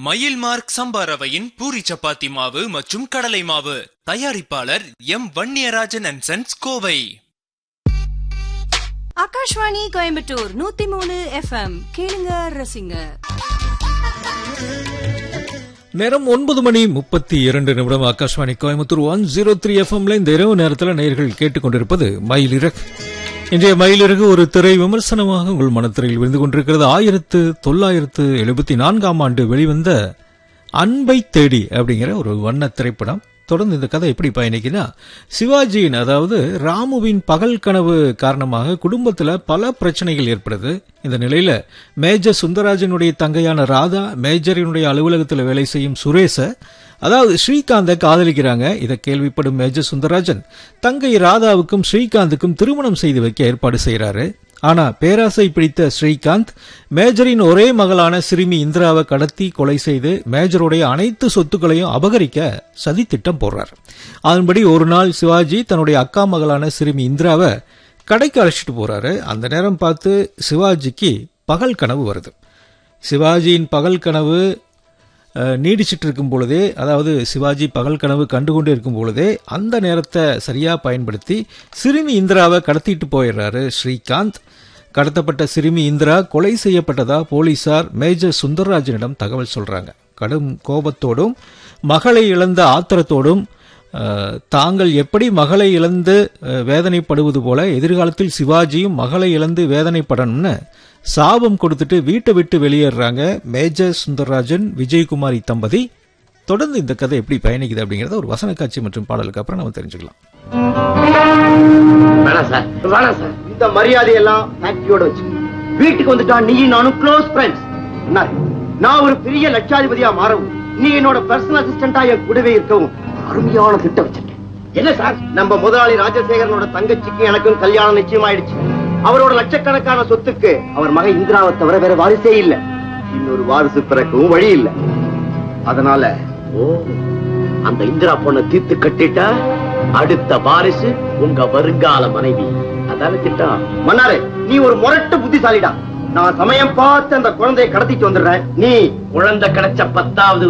மயில் மார்க் சம்பா ரவையின் பூரி சப்பாத்தி மாவு மற்றும் கடலை மாவு தயாரிப்பாளர் M Vanniyarajan and sons Kovai Akashvani Coimbatore நூத்தி மூணு எஃப்எம் கேளுங்க ரசிங்க நேரம் ஒன்பது மணி முப்பத்தி இரண்டு நிமிடம் Akashvani Coimbatore one zero three எஃப்எம்ல இந்த இரவு நேரத்தில் நேயர்கள் கேட்டுக்கொண்டிருப்பது மயிலிறகு இன்றைய மயிலிறகு ஒரு திரை விமர்சனமாக உங்கள் மனத்திரையில் விழுந்து கொண்டிருக்கிறது ஆயிரத்து தொள்ளாயிரத்து எழுபத்தி நான்காம் ஆண்டு வெளிவந்த அன்பை தேடி அப்படிங்கிற ஒரு வண்ண திரைப்படம் தொடர்ந்து இந்த கதை எப்படி பயணிக்குன்னா சிவாஜியின் அதாவது ராமுவின் பகல் கனவு காரணமாக குடும்பத்துல பல பிரச்சனைகள் ஏற்படுது இந்த நிலையில மேஜர் சுந்தரராஜனுடைய தங்கையான ராதா மேஜரினுடைய அலுவலகத்தில் வேலை செய்யும் சுரேஷ அதாவது ஸ்ரீகாந்த காதலிக்கிறாங்க இதை கேள்விப்படும் மேஜர் சுந்தரராஜன் தங்கை ராதாவுக்கும் ஸ்ரீகாந்துக்கும் திருமணம் செய்து வைக்க ஏற்பாடு செய்யறாரு ஆனா பேராசை பிடித்த ஸ்ரீகாந்த் மேஜரின் ஒரே மகளான சிறுமி இந்திராவை கடத்தி கொலை செய்து மேஜருடைய அனைத்து சொத்துக்களையும் அபகரிக்க சதி திட்டம் போடுறார் அதன்படி ஒரு நாள் சிவாஜி தன்னுடைய அக்கா மகளான சிறுமி இந்திராவை கடைக்கு அழைச்சிட்டு போறாரு அந்த நேரம் பார்த்து சிவாஜிக்கு பகல் கனவு வருது சிவாஜியின் பகல் கனவு அஹ், நீடிச்சிட்டு இருக்கும் பொழுதே அதாவது சிவாஜி பகல் கனவு கண்டுகொண்டு இருக்கும் பொழுதே அந்த நேரத்தை சரியா பயன்படுத்தி சிறுமி இந்திராவை கடத்திட்டு போயிடுறாரு ஸ்ரீகாந்த் கடத்தப்பட்ட சிறுமி இந்திரா கொலை செய்யப்பட்டதா போலீசார் மேஜர் சுந்தரராஜனிடம் தகவல் சொல்றாங்க கடும் கோபத்தோடும் மகளை இழந்த ஆத்திரத்தோடும் அஹ், தாங்கள் எப்படி மகளை இழந்து அஹ், வேதனைப்படுவது போல எதிர்காலத்தில் சிவாஜியும் மகளை இழந்து வேதனைப்படணும்னு சாபம் கொடுத்துட்டு வீட்டை விட்டு வெளியேறாங்க மேஜர் சுந்தரராஜன் விஜயகுமாரி தம்பதி தொடர்ந்து இந்த கதை எப்படி பயணிக்குது அப்படிங்கறத ஒரு வசன காட்சி மற்றும் பாடலுக்கு அப்புறம் நம்ம தெரிஞ்சுக்கலாம் வேணாம் சார் வேணாம் சார் இந்த மரியாதையெல்லாம் ஃபேக்டரியோட வச்சு வீட்டுக்கு வந்துட்டா நீ நானும் க்ளோஸ் ஃப்ரெண்ட்ஸ் என்ன நான் ஒரு பெரிய லட்சாதிபதியா மாறவும் நீ என்னோட பர்சனல் அசிஸ்டண்டா என் கூடவே இருக்கவும் அருமையான திட்டம் வச்சிருக்கேன் என்ன சார் நம்ம முதலாளி ராஜசேகரனோட தங்கச்சிக்கு எனக்கும் கல்யாணம் நிச்சயமாயிடுச்சு அவரோட லட்சக்கணக்கான சொத்துக்கு அவர் மகன் இந்திராவை தவிர வேற வாரிசே இல்ல இன்னொரு வாரிசு பிறக்கவும் வழி இல்ல அதனால ஓ அந்த இந்திரா பொண்ணை தீர்த்து கட்டிட்டா அடுத்த வாரிசு உங்க வருங்கால மனைவி அதான திட்டம் மன்னாரே நீ ஒரு முரட்டு புத்திசாலிடா நான் சமயம் பார்த்து அந்த குழந்தையை கடத்திட்டு வந்துடுறேன் நீ குழந்தை கிடைச்ச பத்தாவது